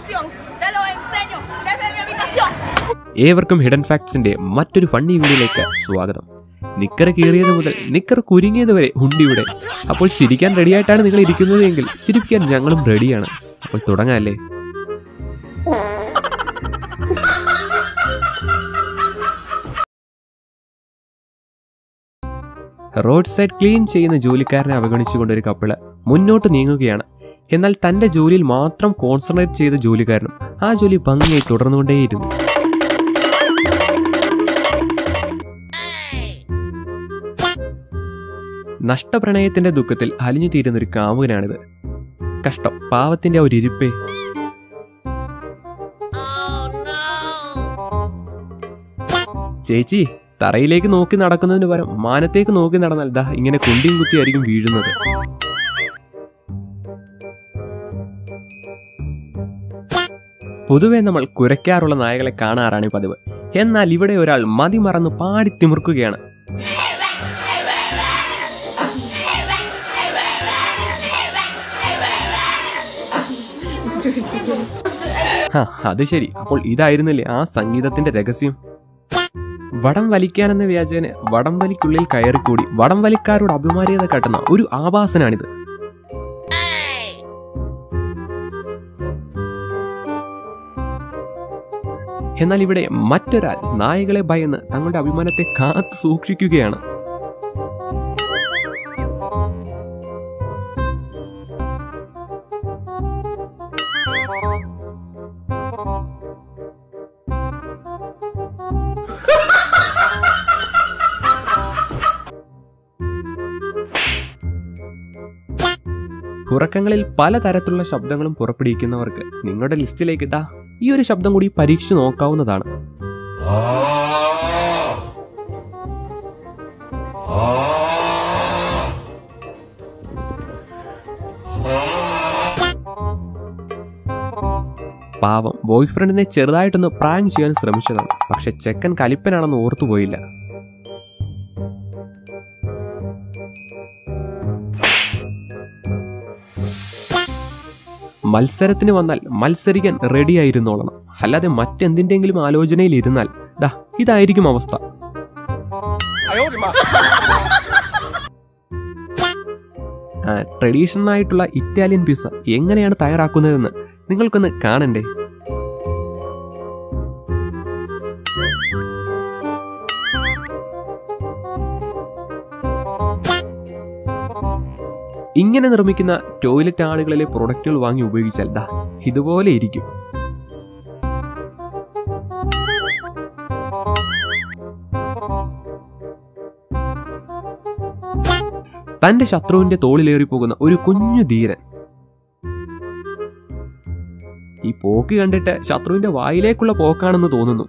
habitación. Te lo enseño. Desde mi habitación. ഏവർക്കും hidden ഫാക്ട്സിന്റെ മറ്റൊരു funny വീഡിയോയിലേക്ക് സ്വാഗതം നിക്കർ കീറിയത് മുതൽ നിക്കർ കുരുങ്ങിയത് വരെ ഹുണ്ടിയുടെ അപ്പോൾ ചിരിക്കാൻ റെഡിയായിട്ടാണ് നിങ്ങൾ ഇരിക്കുന്നത് എങ്കിൽ ചിരിപ്പിക്കാൻ ഞങ്ങളും റെഡിയാണ് അപ്പോൾ തുടങ്ങാല്ലേ റോഡ് സൈഡ് ക്ലീൻ ചെയ്യുന്ന ജോലിക്കാരനെ അവഗണിച്ചുകൊണ്ട് ഒരു കപ്പിള് മുന്നോട്ട് നീങ്ങുകയാണ് എന്നാൽ തന്റെ ജോലിയിൽ മാത്രം കോൺസെൻട്രേറ്റ് ചെയ്ത ജോലിക്കാരനും ആ ജോലി ഭംഗിയായി തുടർന്നുകൊണ്ടേയിരുന്നു നഷ്ടപ്രണയത്തിന്റെ ദുഃഖത്തിൽ അലിഞ്ഞു തീരുന്ന ഒരു കാമുകനാണിത് കഷ്ടം പാവത്തിന്റെ ആ ഒരു ഇരിപ്പേ ചേച്ചി തറയിലേക്ക് നോക്കി നടക്കുന്നതിന് പകരം മാനത്തേക്ക് നോക്കി നടന്നാൽ ദാ ഇങ്ങനെ കുണ്ടിയും കുത്തിയായിരിക്കും വീഴുന്നത് പൊതുവെ നമ്മൾ കുരയ്ക്കാറുള്ള നായകളെ കാണാറാണ് പതിവ് എന്നാൽ ഇവിടെ ഒരാൾ മതി മറന്ന് പാടി തിമിർക്കുകയാണ് ഹാ, അത് ശരി അപ്പോൾ ഇതായിരുന്നില്ലേ ആ സംഗീതത്തിന്റെ രഹസ്യം വടം വലിക്കാനെന്ന വ്യാജേന വടം വലിക്കുള്ളിൽ കയറിക്കൂടി വടം വലിക്കാരോട് അഭിമാനീയത കാട്ടുന്ന ഒരു ആഭാസനാണിത് എന്നാൽ ഇവിടെ മറ്റൊരാൾ നായകളെ ഭയന്ന് തങ്ങളുടെ അഭിമാനത്തെ കാത്തു സൂക്ഷിക്കുകയാണ് ഉറക്കങ്ങളിൽ പലതരത്തിലുള്ള ശബ്ദങ്ങളും പുറപ്പെടുവിക്കുന്നവർക്ക് നിങ്ങളുടെ ലിസ്റ്റിലേക്ക് ഇതാ ഈ ഒരു ശബ്ദം കൂടി പരീക്ഷിച്ചു നോക്കാവുന്നതാണ് പാവം ബോയ് ഫ്രണ്ടിനെ ചെറുതായിട്ടൊന്ന് പ്രാങ്ക് ചെയ്യാൻ ശ്രമിച്ചതാണ് പക്ഷെ ചെക്കൻ കലിപ്പനാണെന്ന് ഓർത്തുപോയില്ല മത്സരത്തിന് വന്നാൽ മത്സരിക്കാൻ റെഡിയായിരുന്നോളണം അല്ലാതെ മറ്റെന്തിൻ്റെങ്കിലും ആലോചനയിൽ ഇരുന്നാൽ ദാ ഇതായിരിക്കും അവസ്ഥ ട്രഡീഷണൽ ആയിട്ടുള്ള ഇറ്റാലിയൻ പിസ്സ എങ്ങനെയാണ് തയ്യാറാക്കുന്നതെന്ന് നിങ്ങൾക്കൊന്ന് കാണണ്ടേ ഇങ്ങനെ നിർമ്മിക്കുന്ന ടോയ്ലറ്റ് ആളുകളിലെ പ്രൊഡക്റ്റുകൾ വാങ്ങി ഉപയോഗിച്ചാൽ ദാ ഇതുപോലെ ഇരിക്കും തന്റെ ശത്രുവിന്റെ തോളിലേറി പോകുന്ന ഒരു കുഞ്ഞു ധീരൻ ഈ പോക്ക് കണ്ടിട്ട് ശത്രുവിന്റെ വായിലേക്കുള്ള പോക്കാണെന്ന് തോന്നുന്നു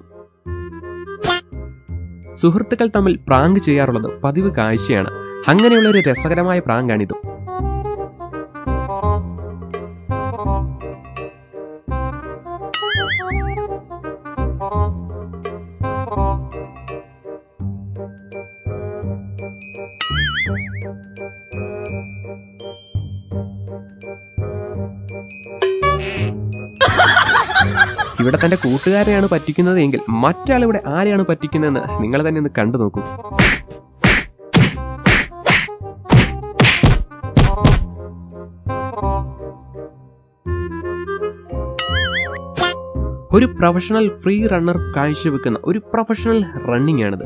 സുഹൃത്തുക്കൾ തമ്മിൽ പ്രാങ്ക് ചെയ്യാറുള്ളത് പതിവ് കാഴ്ചയാണ് അങ്ങനെയുള്ള ഒരു രസകരമായ പ്രാങ്കാണിത് ഇവിടെ തന്റെ കൂട്ടുകാരെയാണ് പറ്റിക്കുന്നത് എങ്കിൽ മറ്റാൾ ഇവിടെ ആരെയാണ് പറ്റിക്കുന്നതെന്ന് നിങ്ങൾ തന്നെ ഒന്ന് കണ്ടു നോക്കൂ ഒരു പ്രൊഫഷണൽ ഫ്രീ റണ്ണർ കാഴ്ചവെക്കുന്ന ഒരു പ്രൊഫഷണൽ റണ്ണിംഗ് ആണിത്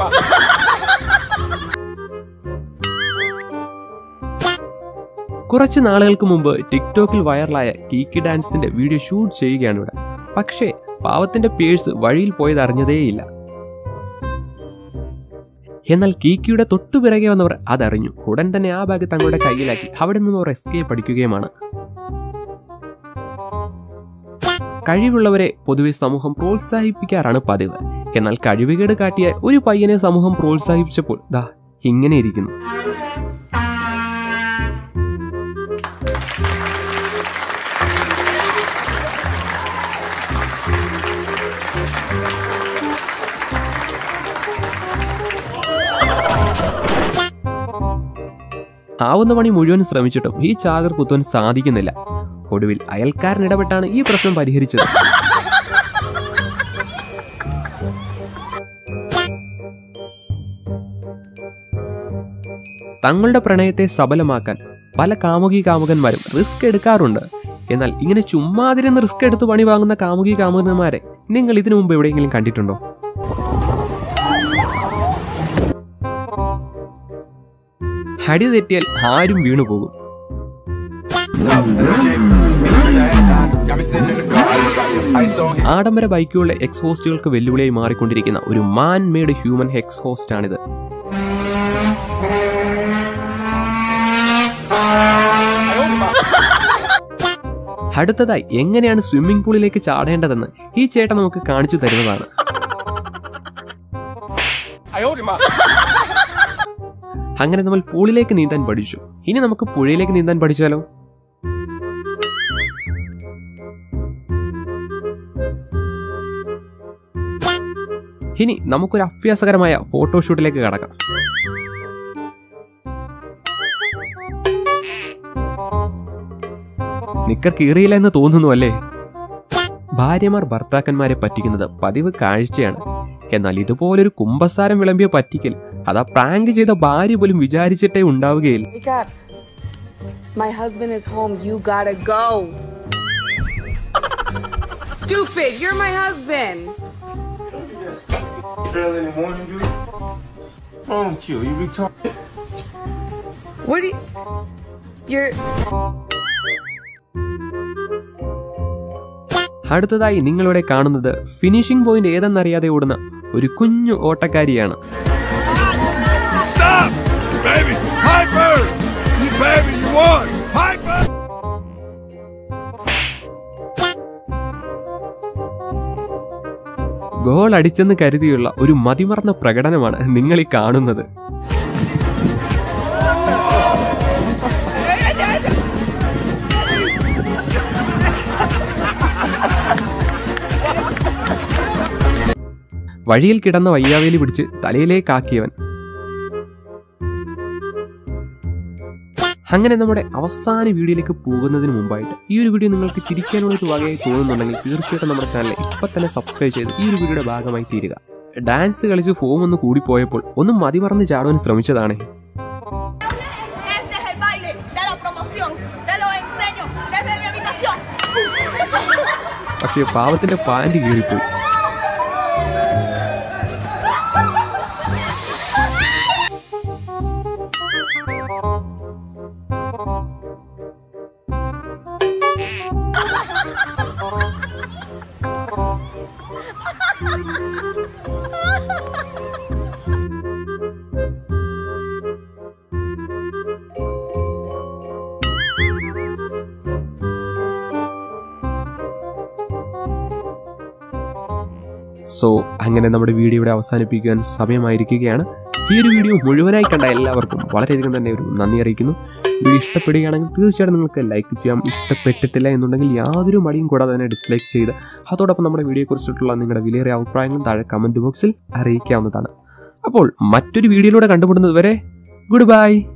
കുറച്ച് നാളുകൾക്ക് മുമ്പ് ടിക്ടോക്കിൽ വൈറലായ കീക്കി ഡാൻസിന്റെ വീഡിയോ ഷൂട്ട് ചെയ്യുകയാണ് ഇവിടെ പക്ഷേ പാവത്തിന്റെ പേഴ്സ് വഴിയിൽ പോയത് അറിഞ്ഞതേയില്ല എന്നാൽ കീക്കിയുടെ തൊട്ടു പിറകെ വന്നവർ അതറിഞ്ഞു ഉടൻ തന്നെ ആ ബാഗ് തങ്ങളുടെ കയ്യിലാക്കി അവിടെ നിന്ന് അവർ എസ്കേപ്പ് അടിക്കുകയുമാണ് കഴിവുള്ളവരെ പൊതുവെ സമൂഹം പ്രോത്സാഹിപ്പിക്കാറാണ് പതിവ് എന്നാൽ കഴിവുകേട് കാട്ടിയ ഒരു പയ്യനെ സമൂഹം പ്രോത്സാഹിപ്പിച്ചപ്പോൾ ദാ ഇങ്ങനെ ഇരിക്കുന്നു ആവുന്ന പണി മുഴുവൻ ശ്രമിച്ചിട്ടും ഈ ചാകർ കുത്തുവാൻ സാധിക്കുന്നില്ല ഒടുവിൽ അയൽക്കാരൻ ഇടപെട്ടാണ് ഈ പ്രശ്നം പരിഹരിച്ചത് തങ്ങളുടെ പ്രണയത്തെ സബലമാക്കാൻ പല കാമുകി കാമുകന്മാരും റിസ്ക് എടുക്കാറുണ്ട് എന്നാൽ ഇങ്ങനെ ചുമ്മാതിരുന്ന് റിസ്ക് എടുത്ത് പണി വാങ്ങുന്ന കാമുകി കാമുകന്മാരെ നിങ്ങൾ ഇതിനു മുമ്പ് എവിടെയെങ്കിലും കണ്ടിട്ടുണ്ടോ ഹടി തെറ്റിയാൽ ആരും വീണു പോകും ആഡംബര ബൈക്കുകളുടെ എക്സ്ഹോസ്റ്റുകൾക്ക് വെല്ലുവിളിയായി മാറിക്കൊണ്ടിരിക്കുന്ന ഒരു മാൻ മെയ്ഡ് ഹ്യൂമൻ എക്സ്ഹോസ്റ്റ് ആണിത് അടുത്തതായി എങ്ങനെയാണ് സ്വിമ്മിംഗ് പൂളിലേക്ക് ചാടേണ്ടതെന്ന് ഈ ചേട്ടൻ നമുക്ക് കാണിച്ചു തരുന്നതാണ് അങ്ങനെ നമ്മൾ പൂളിലേക്ക് നീന്താൻ പഠിച്ചു ഇനി നമുക്ക് പുഴയിലേക്ക് നീന്താൻ പഠിച്ചാലോ ഇനി നമുക്കൊരു അഭ്യാസകരമായ ഫോട്ടോഷൂട്ടിലേക്ക് കടക്കാം നിക്കർ കീറിയില്ല എന്ന് തോന്നുന്നു അല്ലേ ഭാര്യമാർ ഭർത്താക്കന്മാരെ പറ്റിക്കുന്നത് പതിവ് കാഴ്ചയാണ് എന്നാൽ ഇതുപോലൊരു കുമ്പസാരം വിളമ്പിയ പറ്റിക്കൽ അതാ പ്രാങ്ക് ചെയ്ത ഭാര്യ പോലും വിചാരിച്ചിട്ടേ ഉണ്ടാവുകയില്ല Wake up. My husband is home. You gotta go. Stupid. You're my husband. early in the morning, dude. Phone you. You retarded. What do you. You're. അടുത്തതായി നിങ്ങളിവിടെ കാണുന്നത് ഫിനിഷിംഗ് പോയിന്റ് ഏതെന്നറിയാതെ ഓടുന്ന ഒരു കുഞ്ഞു ഓട്ടക്കാരിയാണ് Stop! Baby! Piper! Baby, you won! Piper! Goal അടിച്ചെന്ന് കരുതിയുള്ള ഒരു മതിമറന്ന പ്രകടനമാണ് നിങ്ങൾ ഈ കാണുന്നത് വഴിയിൽ കിടന്ന വയ്യാവേലി പിടിച്ച് തലയിലേക്കാക്കിയവൻ അങ്ങനെ നമ്മുടെ അവസാന വീഡിയോയിലേക്ക് പോകുന്നതിന് മുമ്പായിട്ട് ഈ ഒരു വീഡിയോ നിങ്ങൾക്ക് ചിരിക്കാനുള്ള ഒരു വകയായി തോന്നുന്നുണ്ടെങ്കിൽ തീർച്ചയായിട്ടും നമ്മുടെ ചാനൽ ഇപ്പം തന്നെ സബ്സ്ക്രൈബ് ചെയ്ത് ഈ ഒരു വീഡിയോയുടെ ഭാഗമായി തീരുക ഡാൻസ് കളിച്ച് ഫോം ഒന്ന് കൂടിപ്പോയപ്പോൾ ഒന്ന് മതിമറന്ന് ചാടുവാൻ ശ്രമിച്ചതാണ് Este es el baile de la promoción. Te lo enseño desde mi habitación. പക്ഷേ പാവത്തിന്റെ പാൻറ് കീറിപ്പോയി സോ അങ്ങനെ നമ്മുടെ വീഡിയോ ഇവിടെ അവസാനിപ്പിക്കുവാൻ സമയമായിരിക്കുകയാണ് ഈ ഒരു വീഡിയോ മുഴുവനായി കണ്ട എല്ലാവർക്കും വളരെയധികം തന്നെ ഒരു നന്ദി അറിയിക്കുന്നു വീഡിയോ ഇഷ്ടപ്പെടുകയാണെങ്കിൽ തീർച്ചയായിട്ടും നിങ്ങൾക്ക് ലൈക്ക് ചെയ്യാം ഇഷ്ടപ്പെട്ടിട്ടില്ല എന്നുണ്ടെങ്കിൽ യാതൊരു മടിയും കൂടാതെ തന്നെ ഡിസ്ലൈക്ക് ചെയ്ത് അതോടൊപ്പം നമ്മുടെ വീഡിയോയെക്കുറിച്ചിട്ടുള്ള നിങ്ങളുടെ വിലയേറിയ അഭിപ്രായങ്ങളും താഴെ കമൻറ്റ് ബോക്സിൽ അറിയിക്കാവുന്നതാണ് അപ്പോൾ മറ്റൊരു വീഡിയോയിലൂടെ കണ്ടുപിടുന്നത് വരെ ഗുഡ് ബൈ